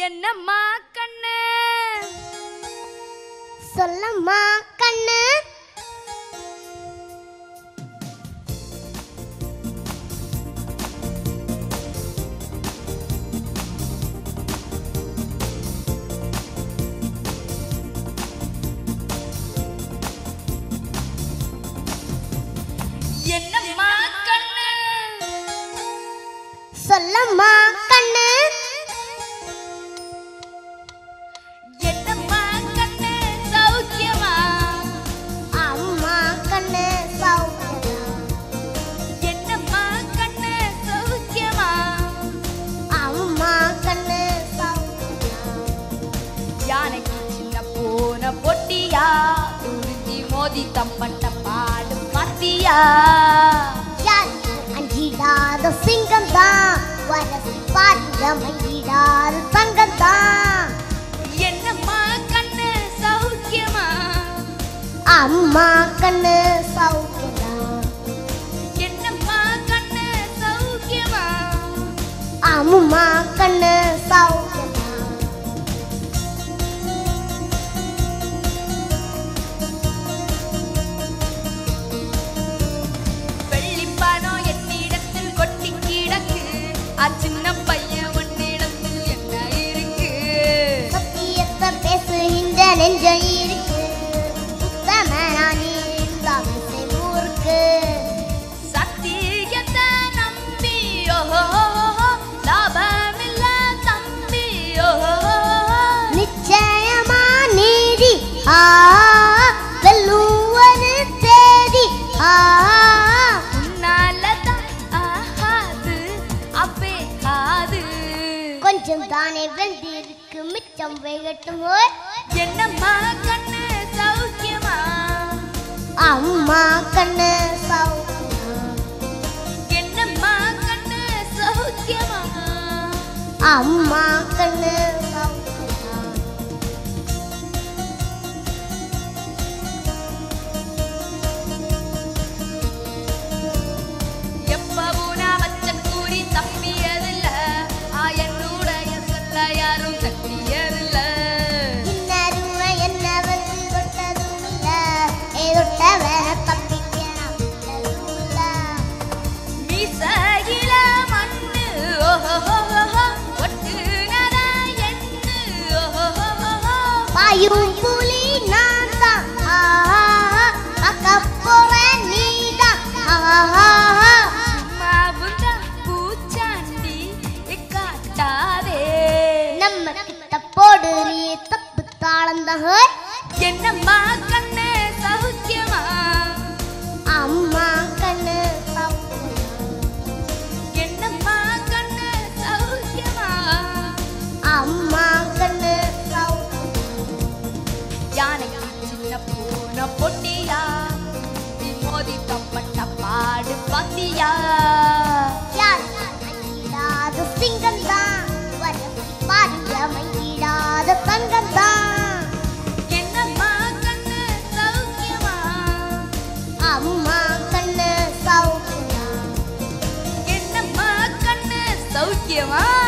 என்னம்மா கண்ணு சொல்லம்மா கண்ணு என்னம்மா கண்ணு சொல்லம்மா கண்ணு என்னம்மா கண்ணு சௌக்கியமா அம்மா கண்ணு சௌக்கியமா என்னம்மா கண்ணு சௌக்கியமா அம்மா கண்ணு சௌக்கியமா யானைக்கு சின்ன போன பொட்டியா துணிஞ்சி மோதி தம்பட்ட பாடு பாத்தியா யாருக்கு அஞ்சிடாத சிங்கம் தான் வரசி பாருங்க மயிடாத தங்கம் தான் என்னம்மா கண்ணு சௌக்கியமா அம்மா கண்ணு சௌக்கியமா என்னம்மா கண்ணு சௌக்கியமா அம்மா கண்ணு சௌக்கியமா வெள்ளி பணம் என்னிடத்தில் கொட்டி கிடக்கு ஆ சின்ன பையன் உன்னிடத்தில் என்ன இருக்கு சத்தியத்தை பேசுகின்ற நெஞ்சம் இருக்கு உத்தமனானி இருந்தாமிசை ஊருக்கு சத்தியத்தை நம்பி ஓஹோ லாபமில்ல தம்பி ஓஹோ நிச்சயமா நீதி ஆ வெல்லுவது தேதி ஆ உன்னாலதான் ஆகாது அப்பே ஆது கொஞ்சம் தானே வெந்திருக்கு மிச்சம் வேகட்டும் ஓய். என்னம்மா கண்ணு சௌக்கியமா அம்மா கண்ணு சௌக்கியமா என்னம்மா கண்ணு சௌக்கியமா அம்மா கண்ணு சௌக்கியமா எப்பவும் நான் வச்ச கூறி தப்பியதில்ல ஆ என்னுடைய சொல்ல யாரும் தட்டியதில்ல இன்னருமை என்ன வந்து தொட்டதும் இல்ல ஏதொட்டவன தப்பிக்க நான் விட்டதும் இல்ல மீசையில மண்ணு ஓஹோ ஒட்டுனதா எண்ணு ஓஹோ பாயும் புலி நான் தான் ஆஹா பார்க்க போறேன் நீதான் ஆஹா மாவுங்க பூச்சாண்டி காட்டாதே நம்ம கிட்ட போடு நீ தப்பு தாளம் தான் ஹோய். என்னம்மா கண்ணு சௌக்கியமா அம்மா கண்ணு சௌக்கியமா என்னம்மா கண்ணு சௌக்கியமா அம்மா கண்ணு சௌக்கியமா யானைக்கு சின்ன பூன பொட்டியா மோதி தப்பட்ட பாடு பாத்தியா யார் மங்கிடாத சிங்கம் தான் பாருங்க மங்கிடாத தங்கம் தான் என்னம்மா கண்ணு சௌக்கியமா அம்மா கண்ணு சௌக்கியமா என்னம்மா கண்ணு சௌக்கியமா